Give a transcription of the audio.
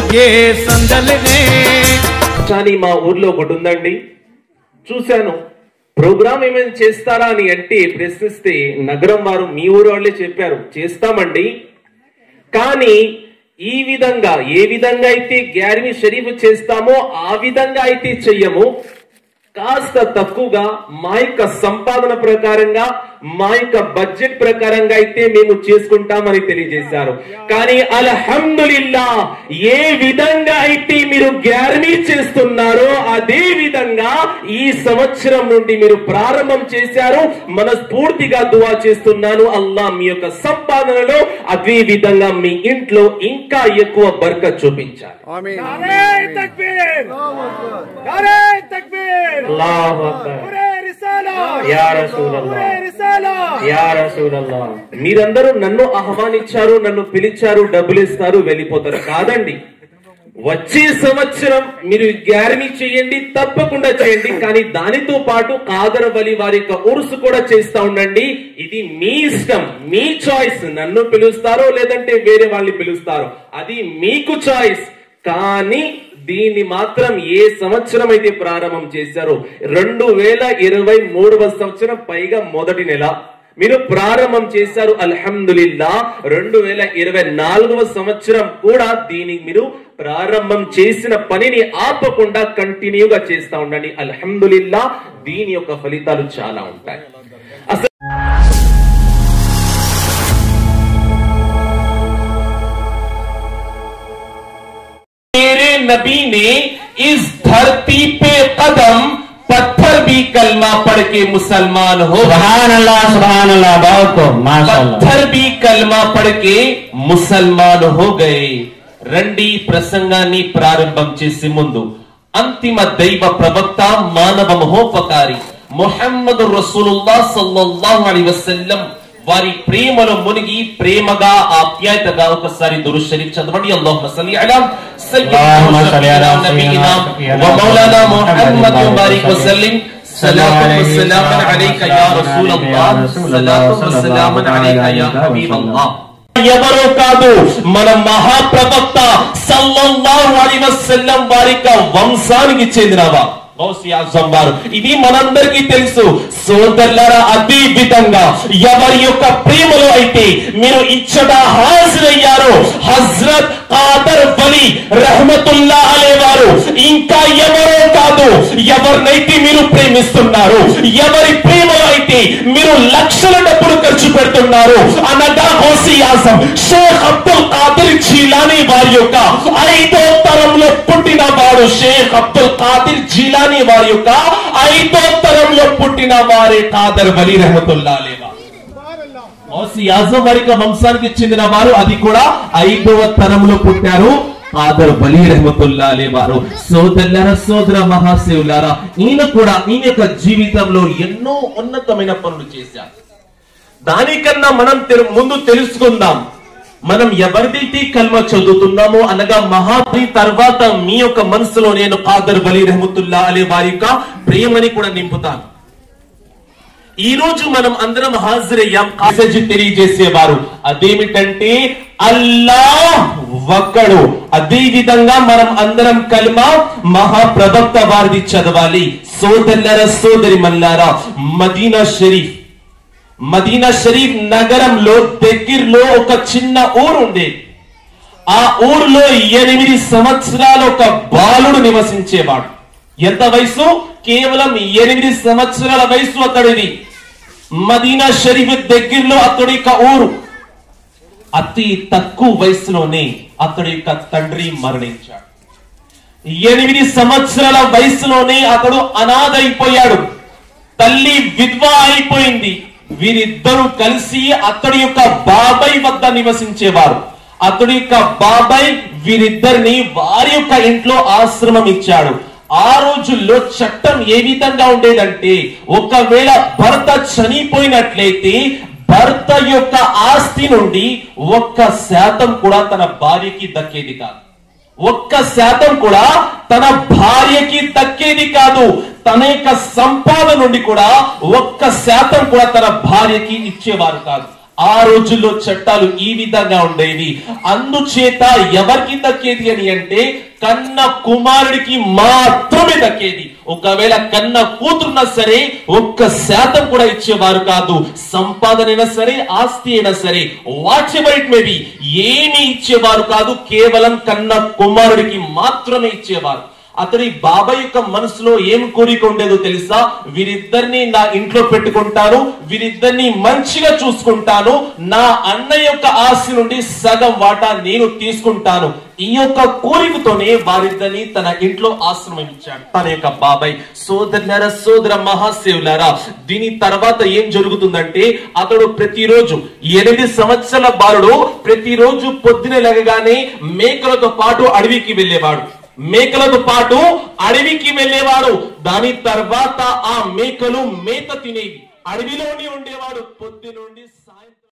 ये संदल ने కానీ మా ఊర్లో ఒకటి ఉందండి చూశాను ప్రోగ్రామ్ ఏమైనా చేస్తారా అని అంటే ప్రశ్నిస్తే నగరం వారు మీ ఊరు వాళ్ళే చెప్పారు చేస్తామండి కానీ ఈ విధంగా ఏ విధంగా అయితే గ్యారిమి షరీఫ్ చేస్తామో ఆ విధంగా అయితే చెయ్యము కాస్త తక్కువగా మా యొక్క సంపాదన ప్రకారంగా మా యొక్క బడ్జెట్ ప్రకారంగా అయితే మేము చేసుకుంటామని తెలియజేశారు కానీ అల్హమ్దులిల్లా ఏ విధంగా అయితే మీరు గ్యారమీ చేస్తున్నారో అదే విధంగా ఈ సంవత్సరం నుండి మీరు ప్రారంభం చేశారు మనస్ఫూర్తిగా దువా చేస్తున్నాను అల్లా మీ యొక్క సంపాదనలో అదే విధంగా మీ ఇంట్లో ఇంకా ఎక్కువ బర్కత్ చూపించాలి नारे तकबीर नारे तकबीर అల్లాహు అక్బర్. पूरे रिसाला యా రసూలల్లాహ్. पूरे रिसाला యా రసూలల్లా మీరందరూ నన్ను ఆహ్వానించారు నన్ను పిలిచారు డబ్బులు ఇస్తారు వెళ్ళిపోతారు కాదండి వచ్చే సంవత్సరం మీరు గ్యారమీ చేయండి తప్పకుండా చేయండి కానీ దానితో పాటు కాదర వలి వారి యొక్క ఉరుసు కూడా చేస్తా ఉండండి ఇది మీ ఇష్టం మీ చాయిస్ నన్ను పిలుస్తారో లేదంటే వేరే వాళ్ళని పిలుస్తారో అది మీకు చాయిస్ కానీ దీన్ని మాత్రం ఏ సంవత్సరం అయితే ప్రారంభం చేశారో రెండు వేల ఇరవై మూడవ సంవత్సరం పైగా మొదటి నెల మీరు ప్రారంభం చేశారు అల్హమ్దులిల్లా రెండు వేల ఇరవై నాలుగవ సంవత్సరం కూడా దీన్ని మీరు ప్రారంభం చేసిన పనిని ఆపకుండా కంటిన్యూగా చేస్తా ఉండండి అల్హమ్దులిల్లా దీని యొక్క ఫలితాలు చాలా ఉంటాయి అసలు मेरे नबी ने इस धरती पे कदम पत्थर भी कलमा पढ़ के मुसलमान हो सुबहान अल्लाह सुबहान अल्लाह बहुत को माशाअल्लाह పత్థర్ బి కల్మా పడకే ముసల్మాన్ హో గయే రండి ప్రసంగాన్ని ప్రారంభం చేసే ముందు అంతిమ దైవ ప్రవక్త మానవ మహోపకారి మొహమ్మద్ రసూలుల్లా సల్లల్లాహు అలైహి వసల్లం వారి ప్రేమలో మునిగి ప్రేమగా ఆప్యాయతగా ఒకసారి దురు షరీఫ్ చదవండి అల్లాహుమ్మ సల్లి అలా اللهم صل على నబీనా سيدنا వ మౌలానా ముహమ్మద్ محمد ముబారక్ వసల్లిం సలాతు వస్సలాము అలైక యా రసూలల్లాహ్ సలాతు వస్సలాము అలైక యా హబీబల్లాహ్ ఎవరో కాదు మన మహాప్రవక్త సల్లల్లాహు అలైహి వసల్లం వారి యొక్క వంశానికి చెందినవా గౌసి ఆజం వారు ఇది మనందరికీ తెలుసు సోదరులారా అదే విధంగా ఎవరి యొక్క ప్రేమలో అయితే మీరు ఇచ్చట హాజరయ్యారో హజ్రత్ కాదర్ వలి రహమతుల్లా అలే వారు ఇంకా ఎవరో కాదు ఎవరినైతే మీరు ప్రేమిస్తున్నారు ఎవరి ప్రేమలో అయితే మీరు లక్షల డబ్బులు ఖర్చు పెడుతున్నారు అనగా గౌసి ఆజం షేక్ అబ్దుల్ కాదిర్ జీలానీ వారి యొక్క ఐదో తరంలో పుట్టిన వాడు షేక్ అబ్దుల్ కాదిర్ జీలానీ వారి యొక్క ఐదో తరంలో పుట్టిన వారే కాదర్ వలి రహమతుల్లా అలేవా ఔసి ఆజం వారి యొక్క వంశానికి చెందిన వారు అది కూడా ఐదవ తరంలో పుట్టారు ఆదర్ బలి రహమతుల్లా అలే వారు సోదరులారా సోదర మహాశివులారా ఈయన కూడా ఈయన యొక్క జీవితంలో ఎన్నో ఉన్నతమైన పనులు చేశారు దానికన్నా మనం తెలు- ముందు తెలుసుకుందాం మనం ఎవరిదైతే కల్మ చదువుతున్నామో అనగా మహాబలి తర్వాత మీ యొక్క మనసులో నేను కాదర్ బలి రహమతుల్లా అలే వారి యొక్క ప్రేమని కూడా నింపుతాను ఈ రోజు మనం అందరం హాజరయ్యాం మెసేజ్ తెలియజేసేవారు అదేమిటంటే అల్లాహ్ ఒక్కడు అదే విధంగా మనం అందరం కల్మా మహాప్రవక్త వారిది చదవాలి సోదరులరా సోదరి మల్లారా మదీనా షరీఫ్ మదీనా షరీఫ్ నగరంలో దగ్గరలో ఒక చిన్న ఊరు ఉండేది ఆ ఊరిలో ఎనిమిది సంవత్సరాల ఒక బాలుడు నివసించేవాడు ఎంత వయసు కేవలం ఎనిమిది సంవత్సరాల వయసు అతడిది మదీనా షరీఫ్ దగ్గరలో అతడి యొక్క ఊరు అతి తక్కువ వయసులోనే అతడి యొక్క తండ్రి మరణించాడు ఎనిమిది సంవత్సరాల వయసులోనే అతడు అనాథ అయిపోయాడు తల్లి విధ్వ అయిపోయింది వీరిద్దరూ కలిసి అతడి యొక్క బాబాయ్ వద్ద నివసించేవారు అతడి యొక్క బాబాయ్ వీరిద్దరిని వారి యొక్క ఇంట్లో ఆశ్రమం ఇచ్చాడు ఆ రోజుల్లో చట్టం ఏ విధంగా ఉండేదంటే ఒకవేళ భర్త చనిపోయినట్లయితే భర్త యొక్క ఆస్తి నుండి ఒక్క శాతం కూడా తన భార్యకి దక్కేది కాదు ఒక్క శాతం కూడా తన భార్యకి దక్కేది కాదు తన యొక్క సంపాదన నుండి కూడా ఒక్క శాతం కూడా తన భార్యకి ఇచ్చేవారు కాదు ఆ రోజుల్లో చట్టాలు ఈ విధంగా ఉండేవి అందుచేత ఎవరికి దక్కేది అని అంటే కన్న కుమారుడికి మాత్రమే దక్కేది ఒకవేళ కన్న కూతురున్నా సరే ఒక్క శాతం కూడా ఇచ్చేవారు కాదు సంపాదన అయినా సరే ఆస్తి అయినా సరే వాట్ ఎవర్ ఇట్ మేబీ ఏమి ఇచ్చేవారు కాదు కేవలం కన్న కుమారుడికి మాత్రమే ఇచ్చేవారు అతడి బాబాయ్ యొక్క మనసులో ఏం కోరిక ఉండేదో తెలుసా వీరిద్దరిని నా ఇంట్లో పెట్టుకుంటాను వీరిద్దరిని మంచిగా చూసుకుంటాను నా అన్న యొక్క ఆస్తి నుండి సగం వాటా నేను తీసుకుంటాను ఈ యొక్క కోరికతోనే వారిద్దరిని తన ఇంట్లో ఆశ్రమం ఇచ్చాడు తన యొక్క బాబాయ్ సోదరులారా సోదర మహాశివులారా దీని తర్వాత ఏం జరుగుతుందంటే అతడు ప్రతిరోజు ఎనిమిది సంవత్సరాల బాలుడు ప్రతిరోజు పొద్దున లేగగానే మేకలతో పాటు అడవికి వెళ్ళేవాడు మేకలతో పాటు అడవికి వెళ్ళేవాడు దాని తర్వాత ఆ మేకలు మేత తినేవి అడవిలోనే ఉండేవాడు పొద్దు నుండి సాయంత్రం